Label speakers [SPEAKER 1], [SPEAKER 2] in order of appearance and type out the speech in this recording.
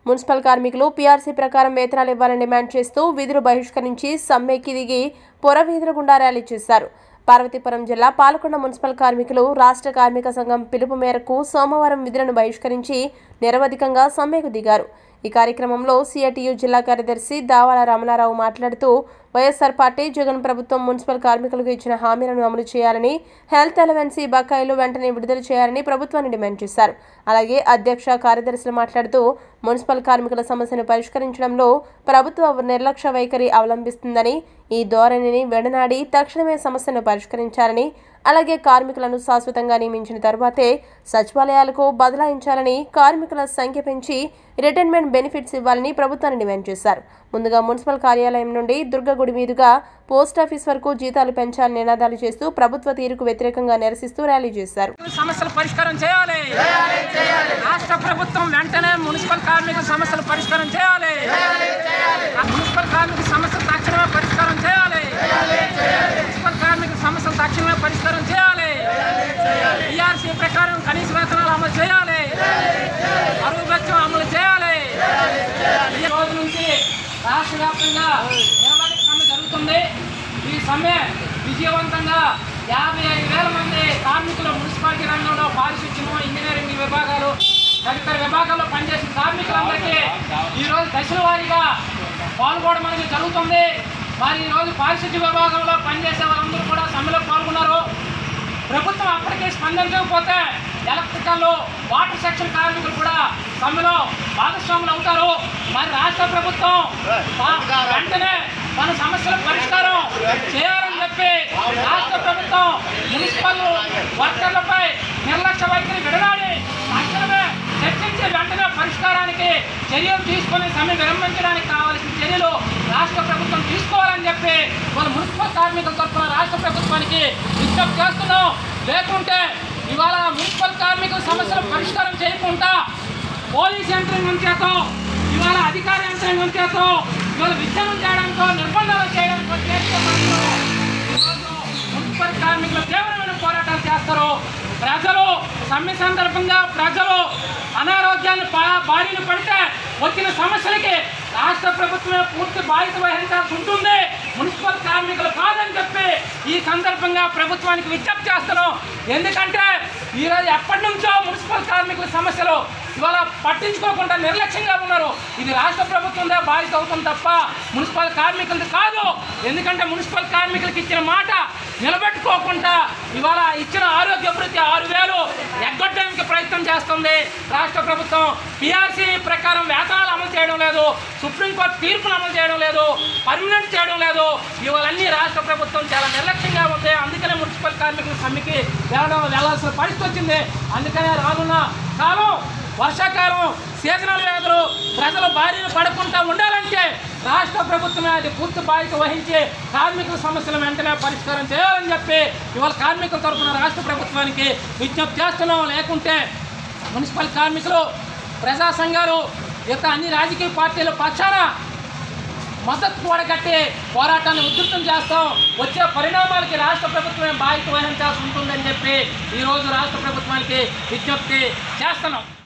[SPEAKER 1] municipal కార్మికులు PRC ప్రకారం వేతనాలు ఇవ్వాలని డిమాండ్ చేస్తూ విధులు బహిష్కరించి సమ్మెకి దిగి పొరవీధుల గుండా ర్యాలీ చేశారు పార్వతీపురం జిల్లా పాలకొండ మున్సిపల్ కార్మికులు రాష్ట్ర కార్మిక సంఘం పిలుపు మేరకు సోమవారం విధులను బహిష్కరించి నిరవధికంగా సమ్మెకు దిగారు ఈ కార్యక్రమంలో సిఐటియు జిల్లా కార్యదర్శి దావాల రమణారావు మాట్లాడుతూ వైఎస్ఆర్ పార్టీ జగన్ ప్రభుత్వం మున్సిపల్ కార్మికులకు ఇచ్చిన హామీలను అమలు చేయాలని హెల్త్ అలవెన్సీ బకాయిలు వెంటనే విడుదల చేయాలని ప్రభుత్వాన్ని డిమాండ్ చేశారు అలాగే అధ్యక్ష కార్యదర్శులు మాట్లాడుతూ మున్సిపల్ కార్మికుల సమస్యను పరిష్కరించడంలో ప్రభుత్వ నిర్లక్ష్య వైఖరి అవలంబిస్తుందని ఈ ధోరణిని వెడనాడి తక్షణమే సమస్యను పరిష్కరించాలని అలాగే కార్మికులను శాశ్వతంగా నియమించిన తర్వాతే సచివాలయాలకు బదలాయించాలని కార్మికుల సంఖ్య పెంచి రిటైర్మెంట్ బెనిఫిట్స్ ఇవ్వాలని ప్రభుత్వాన్ని డిమాండ్ చేశారు ముందుగా మున్సిపల్ కార్యాలయం నుండి దుర్గగుడి మీదుగా పోస్ట్ ఆఫీస్ వరకు జీతాలు పెంచాలని నినాదాలు చేస్తూ ప్రభుత్వ తీరుకు వ్యతిరేకంగా నిరసిస్తూ ర్యాలీ చేశారు
[SPEAKER 2] సమస్యలు పరిష్కారం చేయాలి రాష్ట్ర ప్రభుత్వం వెంటనే మున్సిపల్ కార్మికుల సమస్యలు పరిష్కారం చేయాలి ఆ మున్సిపల్ కార్మిక సమస్యలు తక్షణమే పరిష్కారం చేయాలి మున్సిపల్ కార్మిక సమస్యలు తక్షణమే పరిష్కారం చేయాలి ఈఆర్సీ ప్రకారం కనీస వేతనాలు అమలు చేయాలి అరువు బెచ్చం అమలు చేయాలి ఈ రోజు నుంచి రాష్ట్ర వ్యాప్తంగా నిలబడి సమ్మె జరుగుతుంది ఈ సమ్మె విజయవంతంగా యాభై ఐదు వేల మంది కార్మికులు మున్సిపాలిటీ రంగంలో పారిశుద్ధ్యము ఇంజనీరింగ్ విభాగాలు తదితర విభాగాల్లో పనిచేసిన కార్మికులందరికీ ఈరోజు దశల వారీగా పాల్గొనడం అనేది జరుగుతుంది మరి ఈరోజు పారిశుద్ధ్య విభాగంలో పనిచేసే వాళ్ళందరూ కూడా సమ్మెలో పాల్గొన్నారు ప్రభుత్వం అప్పటికే స్పందించకపోతే ఎలక్ట్రికల్ వాటర్ సెక్షన్ కార్మికులు కూడా సమ్మెలో భాగస్వాములు అవుతారు మరి రాష్ట్ర ప్రభుత్వం ఆ వెంటనే మన సమస్యల పరిష్కారం చేయాలని చెప్పి రాష్ట్ర ప్రభుత్వం మున్సిపల్ వర్కర్లపై నిర్లక్ష్య వైఖరి విడనాడి తక్షణమే చర్చించి వెంటనే పరిష్కారానికి చర్యలు తీసుకొని సమ్మె విరమించడానికి కావాల్సిన చర్యలు రాష్ట్ర ప్రభుత్వం తీసుకోవాలని చెప్పి మన మున్సిపల్ కార్మికుల తరఫున రాష్ట్ర ప్రభుత్వానికి విజ్ఞప్తి చేస్తున్నాం లేకుంటే ఇవాళ మున్సిపల్ కార్మికుల సమస్యలు పరిష్కారం చేయకుండా పోలీస్ యంత్రాంగం చేత ఇవాళ అధికార యంత్రాంగం చేత ఇవాళ విచ్ఛేదం చేయడంతో నిర్బంధాలు చేయడంతో చేస్తే మాత్రం ఈరోజు మున్సిపల్ కార్మికులు తీవ్రమైన పోరాటాలు చేస్తారు ప్రజలు సమ్మె సందర్భంగా ప్రజలు అనారోగ్యాన్ని బా- బారిన పడితే వచ్చిన సమస్యలకి రాష్ట్ర ప్రభుత్వమే పూర్తి బాధ్యత వహించాల్సి ఉంటుంది మున్సిపల్ కార్మికులు కాదని చెప్పి ఈ సందర్భంగా ప్రభుత్వానికి విజ్ఞప్తి చేస్తున్నాం ఎందుకంటే ఈరోజు ఎప్పటి నుంచో మున్సిపల్ కార్మికుల సమస్యలు ఇవాళ పట్టించుకోకుండా నిర్లక్ష్యంగా ఉన్నారు ఇది రాష్ట్ర ప్రభుత్వందే బాధ్యత అవుతుంది తప్ప మున్సిపల్ కార్మికులది కాదు ఎందుకంటే మున్సిపల్ కార్మికులకు ఇచ్చిన మాట నిలబెట్టుకోకుండా ఇవాళ ఇచ్చిన ఆరోగ్య వృత్తి ఆరు వేలు ఎగ్గొట్టడానికి ప్రయత్నం చేస్తుంది రాష్ట్ర ప్రభుత్వం పిఆర్సీ ప్రకారం వేతనాలు అమలు చేయడం లేదు సుప్రీంకోర్టు తీర్పును అమలు చేయడం లేదు పర్మనెంట్ చేయడం లేదు ఇవన్నీ రాష్ట్ర ప్రభుత్వం చాలా నిర్లక్ష్యంగా ఉంది అందుకనే మున్సిపల్ కార్మికుల సమ్మెకి వెళ్ళడం వెళ్ళాల్సిన పరిస్థితి వచ్చింది అందుకనే రానున్న కాలం వర్షాకాలం సీజనల్ వ్యాధులు ప్రజలు బారిన పడకుండా ఉండాలంటే రాష్ట్ర ప్రభుత్వమే అది పూర్తి బాధ్యత వహించి కార్మికుల సమస్యలు వెంటనే పరిష్కారం చేయాలని చెప్పి ఇవాళ కార్మికుల తరఫున రాష్ట్ర ప్రభుత్వానికి విజ్ఞప్తి చేస్తున్నాం లేకుంటే మున్సిపల్ కార్మికులు ప్రజా సంఘాలు యొక్క అన్ని రాజకీయ పార్టీల పక్షాన మద్దతు కూడగట్టి పోరాటాన్ని ఉధృతం చేస్తాం వచ్చే పరిణామాలకి రాష్ట్ర ప్రభుత్వమే బాధ్యత వహించాల్సి ఉంటుందని చెప్పి ఈరోజు రాష్ట్ర ప్రభుత్వానికి విజ్ఞప్తి చేస్తున్నాం